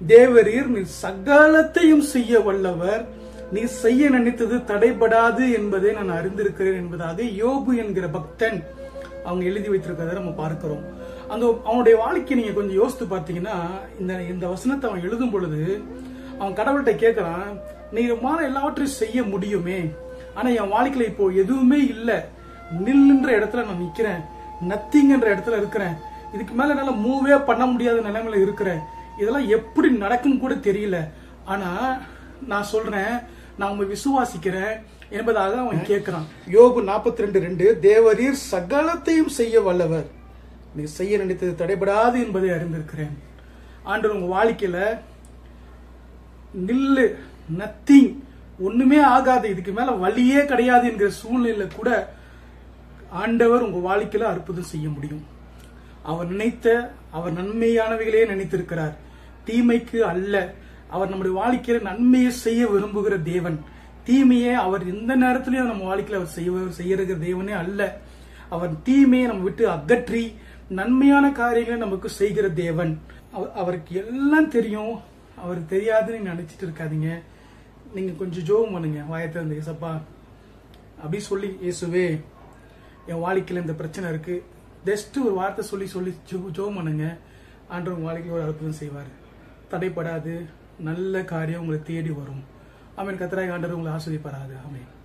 தேவரீர் நீ சகலத்தையும் செய்ய வல்லவர் நீ செய்ய நினைத்தது தடைபடாது என்பதை நான் அறிந்திருக்கிறேன் என்பதாக யோபு என்கிற பக்தன் அவங்க எழுதி வைத்திருக்கிறத நம்ம பார்க்கிறோம் அந்த அவனுடைய வாழ்க்கை நீங்க கொஞ்சம் யோசித்து பார்த்தீங்கன்னா இந்த இந்த வசனத்தை அவன் எழுதும் பொழுது அவன் கடவுள்கிட்ட கேட்கறான் நீ மாற எல்லாவற்றையும் செய்ய முடியுமே ஆனா என் வாழ்க்கையில இப்போ எதுவுமே இல்லை நில்லுன்ற இடத்துல நான் நிக்கிறேன் நத்திங்கன்ற இடத்துல இருக்கிறேன் இதுக்கு மேல என்னால மூவே பண்ண முடியாத நிலைமையில இருக்கிறேன் இதெல்லாம் எப்படி நடக்குன்னு கூட தெரியல ஆனா நான் சொல்றேன் நான் உங்க விசுவாசிக்கிறேன் என்பதாக அவன் கேட்கிறான் யோபு நாற்பத்தி ரெண்டு ரெண்டு தேவரீர் சகலத்தையும் செய்ய வல்லவர் நீ செய்ய நினைத்தது தடைபடாது என்பதை அறிந்திருக்கிறேன் ஆண்டு உங்க வாழ்க்கையில நில்லு நத்திங் ஒண்ணுமே ஆகாது இதுக்கு மேல வழியே கிடையாது என்கிற சூழ்நிலையில கூட ஆண்டவர் உங்க வாழ்க்கையில அற்புதம் செய்ய முடியும் அவர் நினைத்த அவர் நன்மையானவைகளே நினைத்திருக்கிறார் தீமைக்கு அல்ல அவர் நம்முடைய வாழ்க்கையில நன்மையை செய்ய விரும்புகிற தேவன் தீமையை அவர் எந்த நேரத்திலையும் நம்ம வாழ்க்கையில அவர் செய்ய செய்யற தேவனே அல்ல அவர் தீமையை நம்ம விட்டு அகற்றி நன்மையான காரியங்களை நமக்கு செய்கிற தேவன் அவர்- அவருக்கு எல்லாம் தெரியும் அவருக்கு தெரியாதுன்னு நினைச்சிட்டு இருக்காதீங்க நீங்க கொஞ்சம் ஜோம் பண்ணுங்க வாயத்தை இருந்து ஏசப்பா அப்படி சொல்லி இயேசுவே என் வாழ்க்கையில இந்த பிரச்சனை இருக்கு ஜஸ்ட் ஒரு வார்த்தை சொல்லி சொல்லி ஜோ- ஜெபம் பண்ணுங்க ஆண்டவர் உங்க வாழ்க்கையில ஒரு அற்புதம் செய்வார் தடைப்படாது நல்ல காரியம் உங்களை தேடி வரும் ஆமென் கத்தராய் ஆண்டவர் உங்களை ஆஸ்வதிப்பாராது ஆமென்